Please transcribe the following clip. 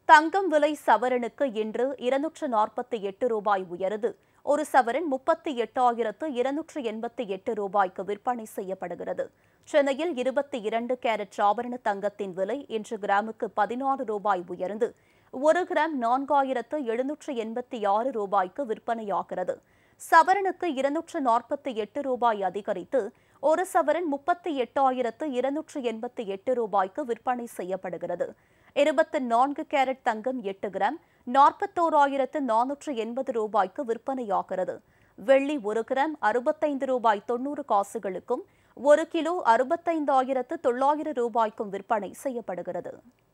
தங்கம் விலை சவரனுக்கு இன்று இருநூற்று நாற்பத்தி எட்டு ரூபாய் உயர்ந்து ஒரு சவரன் முப்பத்தி எட்டாயிரத்து இருநூற்று எண்பத்தி எட்டு ரூபாய்க்கு விற்பனை செய்யப்படுகிறது சென்னையில் இருபத்தி இரண்டு கேரட் ஆபரண தங்கத்தின் விலை இன்று கிராமுக்கு பதினாறு ரூபாய் உயர்ந்து ஒரு கிராம் நான்காயிரத்து எழுநூற்று எண்பத்தி ஆறு ரூபாய்க்கு விற்பனையாகிறது சவரனுக்கு இருநூற்று நாற்பத்தி எட்டு ரூபாய் அதிகரித்து ஒரு சவரன் முப்பத்தி எட்டாயிரத்து இருநூற்று எண்பத்தி எட்டு ரூபாய்க்கு விற்பனை செய்யப்படுகிறது இருபத்தி நான்கு கேரட் தங்கம் எட்டு கிராம் நாற்பத்தோராயிரத்து நானூற்று எண்பது ரூபாய்க்கு விற்பனையாகிறது வெள்ளி ஒரு கிராம் அறுபத்தைந்து ரூபாய் தொண்ணூறு காசுகளுக்கும் ஒரு கிலோ அறுபத்தைந்தாயிரத்து தொள்ளாயிரம் ரூபாய்க்கும் விற்பனை செய்யப்படுகிறது